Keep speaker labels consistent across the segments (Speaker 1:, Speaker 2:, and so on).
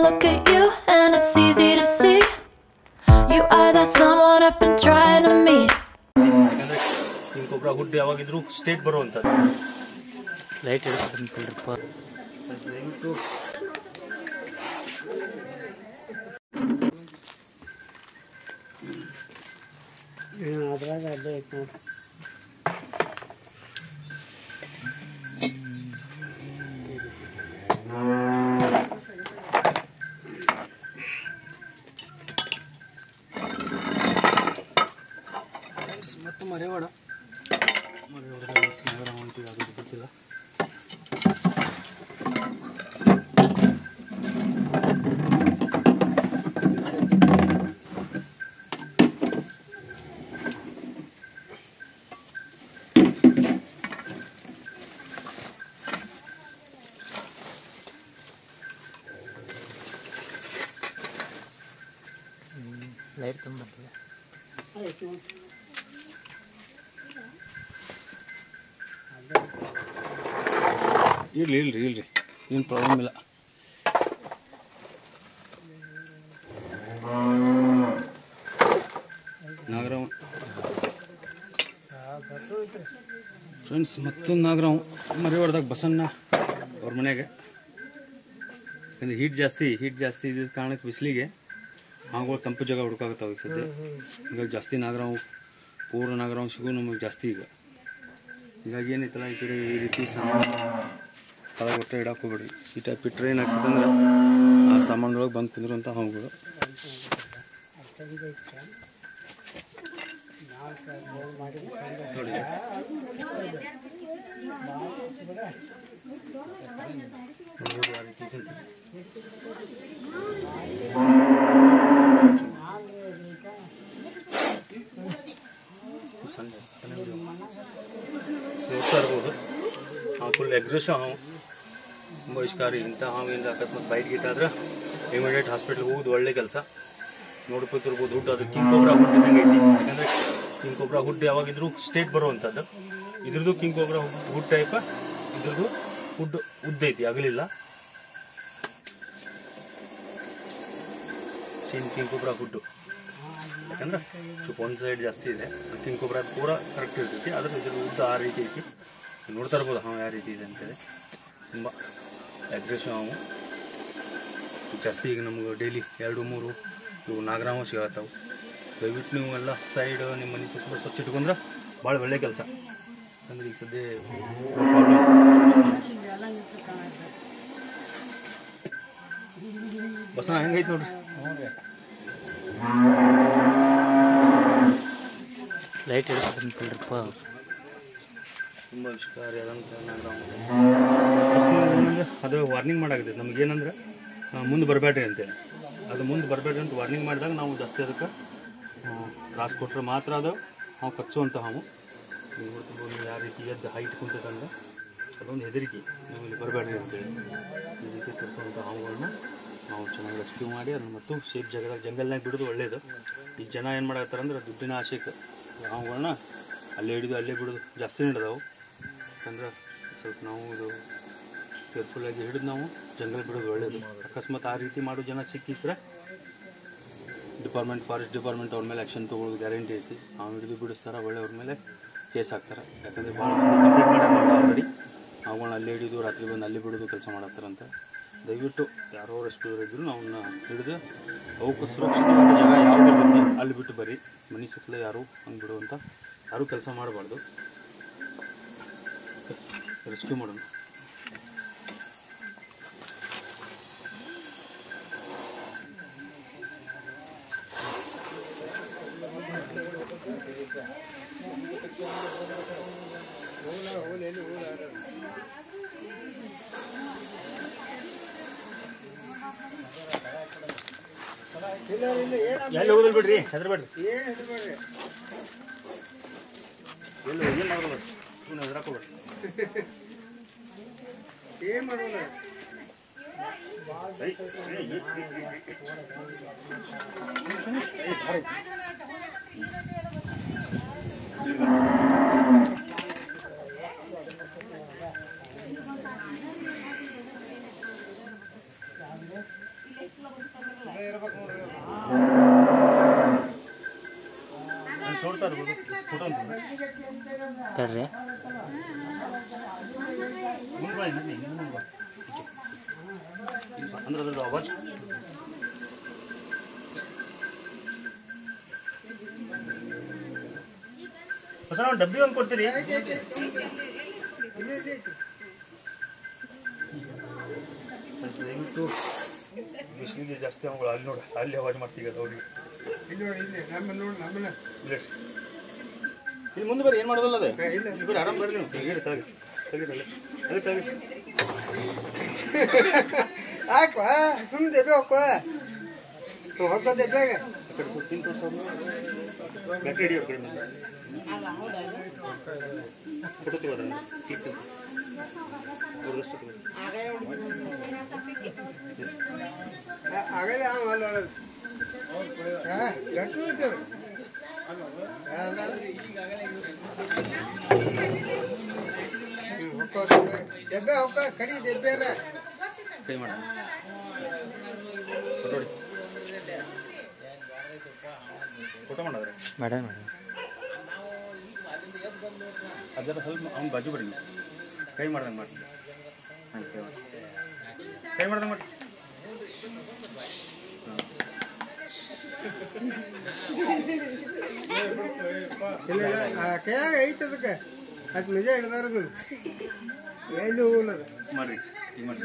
Speaker 1: look at you and it's easy to see. You are that someone I've been trying to meet.
Speaker 2: ಯಾಕಂದ್ರೆ ಹಿಂಗೊಬ್ಬರ ಹುಡ್ಡು ಯಾವಾಗಿದ್ರು state ಬರುವಂಥದ್ದು
Speaker 3: light ಹಿಡ್ಕೊಂಡ್ರಪ್ಪ
Speaker 2: ದಯವಿಟ್ಟು
Speaker 4: ಅದ್ರಾಗ ಅಲ್ಲೇ ಐತೆ ನೋಡಿ
Speaker 2: ಮತ್ತು ಮರೆವಾಡ ಮರೆವಾಡ ನಗರ ಹೊಂಟಿಗೆ ಅದು ಗೊತ್ತಿಲ್ಲ
Speaker 3: ಲೈಟ್ ತುಂಬರ್ತದೆ
Speaker 2: ಇರ್ಲಿ ಇಲ್ರಿ ಇಲ್ರಿ ಏನು ಪ್ರಾಬ್ಲಮ್ ಇಲ್ಲ ನಾಗರಾವ್ ಫ್ರೆಂಡ್ಸ್ ಮತ್ತೊಂದು ನಾಗರಾವ್ ಮರಿವಾಡ್ದಾಗ ಬಸಣ್ಣ ಅವ್ರ ಮನೆಯಾಗೆ ಯಾಕಂದ್ರೆ ಹೀಟ್ ಜಾಸ್ತಿ ಹೀಟ್ ಜಾಸ್ತಿ ಇದ್ದ ಕಾರಣಕ್ಕೆ ಬಿಸಿಲಿಗೆ ಹಾವುಗಳು ತಂಪು ಜಾಗ ಹುಡುಕಾಗತ್ತಾವ ಈಗ ಸದ್ಯ ಹೀಗಾಗಿ ಜಾಸ್ತಿ ನಾಗರಾವ್ ಪೂರ್ವ ನಾಗರಾವ್ ಸಿಗು ನಮಗೆ ಜಾಸ್ತಿ ಈಗ ಹೀಗಾಗಿ ಏನೈತಲ್ಲ ಈ ಕಡೆ ಈ ರೀತಿ ಸಾಮಾನು ಕೆಳಗೆ ಒಟ್ಟೆ ಇಡಕ್ಕೆ ಹೋಗ್ಬೇಡ್ರಿ ಈ ಟೈಪ್ ಇಟ್ಟರೆ ಏನಾಗ್ತದೆ ಅಂದ್ರೆ ಆ ಸಾಮಾನುಗಳಿಗೆ ಬಂದು ಕುಂದಿರುವಂಥ ಹಾವುಗಳು ನೋಡಿ ನೋಡಿ ಆ ರೀತಿ ಇದೆ. ಸಣ್ಣ ಸಣ್ಣ video. ನೋಡ್ತಾ ಇರ್ಬೋದು ಹಾವು ಫುಲ್ ಅಗ್ರೆಸಿವ್ ಹಾವು ತುಂಬ ಇಷ್ಕಾರಿ ಇಂಥ ಹಾವಿಂದ ಅಕಸ್ಮಾತ್ ಬೈಟ್ ಗಿಟ್ ಆದ್ರೆ ಇಮಿಡಿಯೇಟ್ ಹಾಸ್ಪಿಟ್ಲ್ಗೆ ಹೋಗೋದು ಒಳ್ಳೆ ಕೆಲಸ ನೋಡ್ಕೊತಿರ್ಬೋದು ಹುಡ್ಡು ಅದು ಕಿಂಗ್ ಕೊಬ್ರಾ ಹುಡ್ ಇದ್ದಂಗೆ ಐತಿ ಯಾಕಂದ್ರೆ ಕಿಂಗ್ ಕೊಬ್ರಾ ಹುಡ್ ಯಾವಾಗಿದ್ರು ಸ್ಟೇಟ್ ಬರುವಂಥದ್ದು ಇದ್ರದ್ದು ಕಿಂಗ್ ಕೊಬ್ರಾ ಹುಡ್ ಟೈಪ್ ಇದ್ರದ್ದು ಹುಡ್ ಉದ್ದ ಐತಿ ಆಗಲಿಲ್ಲ ಸೇಮ್ ಕಿಂಗ್ ಕೊಬ್ರಾ ಹುಡ್ಡು ಯಾಕಂದ್ರೆ ಸ್ವಲ್ಪ ಒಂದು ಸೈಡ್ ಜಾಸ್ತಿ ಇದೆ ಕಿಂಗ್ ಕೊಬ್ರಾ ಪೂರ ಕರೆಕ್ಟ್ ಇರ್ತೈತಿ ಅದ್ರ ಇದ್ರ ಉದ್ದ ಆ ರೀತಿ ಐತಿ ನೋಡ್ತಾ ಇರ್ಬೋದು ಹಾವು ಯಾವ ರೀತಿ ಇದೆ ಅಂತೇಳಿ ತುಂಬ ಅಗ್ರೆಸಿವ್ ಹಾವು ಜಾಸ್ತಿ ಈಗ ನಮ್ಗೆ ಡೈಲಿ ಎರಡು ಮೂರು ಇವು ನಾಗರಾಮ ಸಿಗತ್ತಾವು ದಯವಿಟ್ಟು ನೀವು ಎಲ್ಲ ಸೈಡ್ ನಿಮ್ಮ ಮನೆ ಸುತ್ತ ಸ್ವಚ್ಛ ಇಟ್ಕೊಂಡ್ರೆ ಭಾಳ ಒಳ್ಳೆ ಕೆಲಸ ಅಂದ್ರೆ ಈಗ ಸದ್ಯ ಬಸನ ಹೆಂಗೈತೆ ನೋಡ್ರಿ
Speaker 3: ಲೈಟ್ ಹಿಡ್ಕೊಂಡ್ರಪ್ಪ
Speaker 2: ತುಂಬ ವಿಷಕಾರಿಯಾದಂಥ ನಾಗರಾಮ ಅದು ವಾರ್ನಿಂಗ್ ಮಾಡಾಗಿದೆ ನಮಗೇನಂದ್ರೆ ಮುಂದೆ ಬರಬೇಡ್ರಿ ಅಂತೇಳಿ ಅದು ಮುಂದೆ ಬರಬೇಡ್ರಿ ಅಂತ ವಾರ್ನಿಂಗ್ ಮಾಡಿದಾಗ ನಾವು ಜಾಸ್ತಿ ಅದಕ್ಕೆ ತ್ರಾಸ ಕೊಟ್ಟರೆ ಮಾತ್ರ ಅದು ನಾವು ಕಚ್ಚುವಂಥ ಹಾವು ನೀವು ನೋಡ್ತಿರ್ಬೋದು ನೀವು ಯಾವ ರೀತಿ ಎದ್ದು ಹೈಟ್ ಕುಂತದಂದ್ರೆ ಅದೊಂದು ಹೆದರಿಕೆ ನೀವು ಇಲ್ಲಿ ಬರಬೇಡ್ರಿ ಅಂತೇಳಿ ಈ ರೀತಿ ಕಚ್ಚುವಂಥ ಹಾವುಗಳನ್ನ ನಾವು ಚೆನ್ನಾಗಿ ರೆಸ್ಕ್ಯೂ ಮಾಡಿ ಅದನ್ನ ಮತ್ತು ಸೇಫ್ ಜಾಗದಾಗ ಜಂಗಲ್ನಾಗ ಬಿಡೋದು ಒಳ್ಳೆಯದು ಈ ಜನ ಏನು ಮಾಡತ್ತಾರ ಅಂದ್ರೆ ದುಡ್ಡಿನ ಆಶೆಗೆ ಹಾವುಗಳನ್ನ ಅಲ್ಲೇ ಹಿಡಿದು ಅಲ್ಲೇ ಬಿಡೋದು ಜಾಸ್ತಿ ನಡೆದವು ಯಾಕಂದ್ರೆ ಸ್ವಲ್ಪ ನಾವು ಇದು ಕೇರ್ಫುಲ್ಲಾಗಿ ಹಿಡಿದು ನಾವು ಜಂಗಲ್ ಬಿಡೋದು ಒಳ್ಳೆಯದು ಅಕಸ್ಮಾತ್ ಆ ರೀತಿ ಮಾಡೋ ಜನ ಸಿಕ್ಕಿದ್ರೆ ಡಿಪಾರ್ಟ್ಮೆಂಟ್ ಫಾರೆಸ್ಟ್ ಡಿಪಾರ್ಟ್ಮೆಂಟ್ ಅವ್ರ ಮೇಲೆ ಆ್ಯಕ್ಷನ್ ತೊಗೊಳ್ಳೋದು ಗ್ಯಾರಂಟಿ ಐತಿ ನಾವು ಹಿಡಿದು ಬಿಡಿಸ್ತಾರೆ ಒಳ್ಳೆ ಅವ್ರ ಮೇಲೆ ಕೇಸ್ ಹಾಕ್ತಾರೆ ಯಾಕಂದರೆ ಭಾಳ ಕಂಪ್ಲೇಂಟ್ ಮಾಡ್ಯಾರ ಆಲ್ರೆಡಿ ಅವುಗಳನ್ನ ಅಲ್ಲೇ ಹಿಡಿದು ರಾತ್ರಿ ಬಂದು ಅಲ್ಲಿ ಬಿಡೋದು ಕೆಲಸ ಮಾಡತ್ತಾರಂತ ದಯವಿಟ್ಟು ಯಾರೋ ರೆಸ್ಕ್ಯೂರ್ ಇದ್ರು ಅವನ್ನ ಹಿಡಿದು ಅವಕ್ಕೆ ಸುರಕ್ಷಿತವಾದ ಜಾಗ ಯಾವ್ದು ಇರುತ್ತೆ ಅಲ್ಲಿ ಬಿಟ್ಟು ಬರ್ರಿ ಮನೆ ಸುತ್ತಲೇ ಯಾರು ಹಂಗೆ ಬಿಡುವಂಥ ಯಾರೂ ಕೆಲಸ ಮಾಡಬಾರ್ದು ರೆಸ್ಕ್ಯೂ ಮಾಡೋಣ ಎಲ್ಲಿ ಹೋಗೋದಿಲ್ಲ ಬಿಡ್ರಿ ಹೆದರ್ಬೇಡ್ರಿ ಎಲ್ಲಿ ಎಲ್ಲಿ ಹೋಗೋಲ್ಲ ಸುಮ್ಮನೆ ಹೆದರಾಕೋಬೇಡ್ರಿ
Speaker 4: ಏನ್ ಮಾಡೋಣ
Speaker 2: ನೋಡ್ತಾ ಇರ್ಬೋದು ಫೋಟೋ ಅಂತ
Speaker 3: ತಡ್ರಿ
Speaker 2: ಮುಂದೆ ಬಾ ಇನ್ನೊಂದು ಹಿಂದೆ ಮುಂದೆ ಬಾ ಇಲ್ಲಿ ಬಾ. ಅಂದ್ರೆ ಅದ್ರದ್ದು ಅವಾಜ್ ಹೊಸ ಒಂದು ಡಬ್ಬಿ ಒಂದು ಕೊಡ್ತೀರಿ ದಯವಿಟ್ಟು ಬಿಸಿಲಿಗೆ ಜಾಸ್ತಿ ಅವುಗಳು ಅಲ್ಲಿ ನೋಡಿ ಅಲ್ಲಿ ಅವಾಜ್ ಮಾಡ್ತೀವಿ ಅವ್ರಿಗೆ
Speaker 4: ಇಲ್ಲಿ ನೋಡಿ ಇಲ್ಲಿ ನಮ್ಮ ನೋಡಿ ನಮ್ಮನ್ನ
Speaker 2: ಇಲ್ಲ ಇಲ್ಲಿ ಮುಂದೆ ಬರ್ರಿ ಏನು ಮಾಡೋದಲ್ಲ ಅದೇ
Speaker 4: ಇಲ್ಲ
Speaker 2: ಇಲ್ಲಿ ಬರ್ರಿ ಆರಾಮ್ ಬರ್ರಿ ನೀವು ತೆಗೀರಿ ತೆಗಿ ತೆಗೀರಿ ಅದೇ ತೆಗಿ
Speaker 4: ಹಾಕುವ ಸುಮ್ಮನೆ ದೆಬ್ಬೆ ಹೋಗ್ಕೋ ಹೋಗ್ಕೋ ದೆಬ್ಬೆಗೆ
Speaker 2: ಆ ಕಡೆ ಕೂತ್ಕೊಂಡು ತೋರ್ಸೋದು ಬ್ಯಾಟ್ರಿ ಹಿಡಿಯೋ ಕಡೆ ಮುಂದೆ ಫೋಟೋ ತಗೋದ್ರೆ ಕ್ಲಿಕ್ ಅವ್ರದಷ್ಟು ತಗೋ
Speaker 4: ಆಗಲೇ ಅವ ಅಲ್ಲಿ ಹೊಡೆದು ಹಾಂ ಗಟ್ಟು ಇರ್ತದೆ ಅಲ್ಲ ಹ್ಞೂ ಹೊಕ್ಕೋ ದೆಬ್ಬೆ ದೆಬ್ಬೆ ಹೊಕ್ಕೋ ಕಡಿ ದೆಬ್ಬೆ ಅಲ್ಲ
Speaker 2: ಕೈ ಮಾಡ ಫೋಟೋ ಹೊಡಿ ಫೋಟೋ ಮಾಡಿದ್ರೆ
Speaker 3: ಮೇಡ ಮೇಡಮ್
Speaker 2: ಅದರ ಸ್ವಲ್ಪ ಅವ್ನು ಬಾಜು ಬಿಡಿ ನೀವು ಕೈ ಮಾಡ್ದಂಗೆ ಮಾಡಿ ಹಾಂ ಕೈ ಮಾಡಿ ಕೈ ಮಾಡ್ದಂಗೆ ಮಾಡಿ
Speaker 4: ಇಲ್ಲ ಇಲ್ಲ ಆ ಕೈಯಾಗ ಐತೆ ಅದಕ್ಕೆ ಅಷ್ಟು ನಿಜ ಹಿಡ್ದಾರದು ಎಲ್ಲಿ ಹೋಗಲ್ಲ ಅದು
Speaker 2: ಮಾಡ್ರಿ ಈಗ ಮಾಡಿ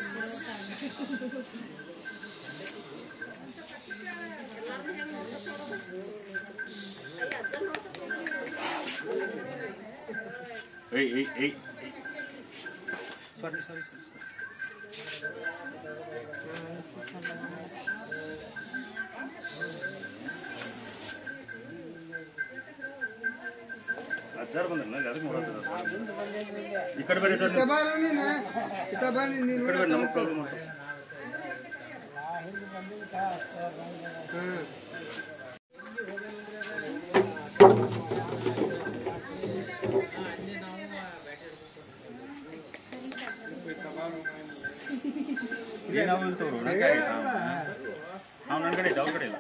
Speaker 2: ಏಯ್ ಏಯ್ ಏಯ್ ಸಾರಿ ಸಾರಿ ಸಾರಿ ಅಜ್ಜಾರ್ ಬಂದ್ರಲ್ಲ ಅದಕ್ಕೆ ಮಾಡೋದು ಈ ಕಡೆ ಬೇರೆ
Speaker 4: ಇತ್ತ ಬಾ ನೀನು ಇತ್ತ ಬಾ ನೀನು ನೀನು
Speaker 2: ಕಡೆ ನಮಗೆ ಪ್ರಾಬ್ಲಮ್ ಆಯ್ತು
Speaker 4: ಹಾಂ
Speaker 2: ಏನಾವು ಇರ್ತವ್ರು ನಾವು ನನ್ನ ಕಡೆ ಇದ್ದ ಅವ್ರ ಕಡೆ ಇಲ್ಲ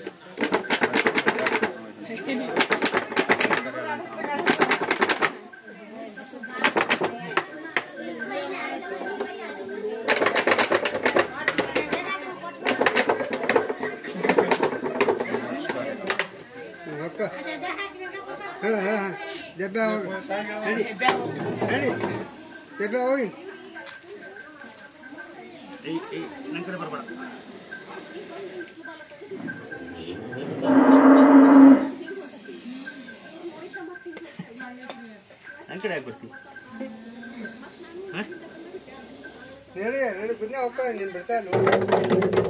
Speaker 4: ಹೊಕ್ಕ ಹಾಂ ಹಾಂ ಹಾಂ ದೆಬ್ಬೆ ಹೋಗಿ ನಡಿ ನಡಿ ದೆಬ್ಬೆ ಹೋಗಿ
Speaker 2: ಏಯ್ ಏಯ್ ನನ್ನ ಕಡೆ ಬರಬೇಡ ನನ್ನ ಕಡೆ ಯಾಕೆ ಬರ್ತಿ ಹಾಂ
Speaker 4: ನಡಿ ನಡಿ ಬುದ್ಧಿ ಹೋಗ್ಕ ನೀನು ಬಿಡ್ತಾ ಇಲ್ಲ ಹೋಗಿ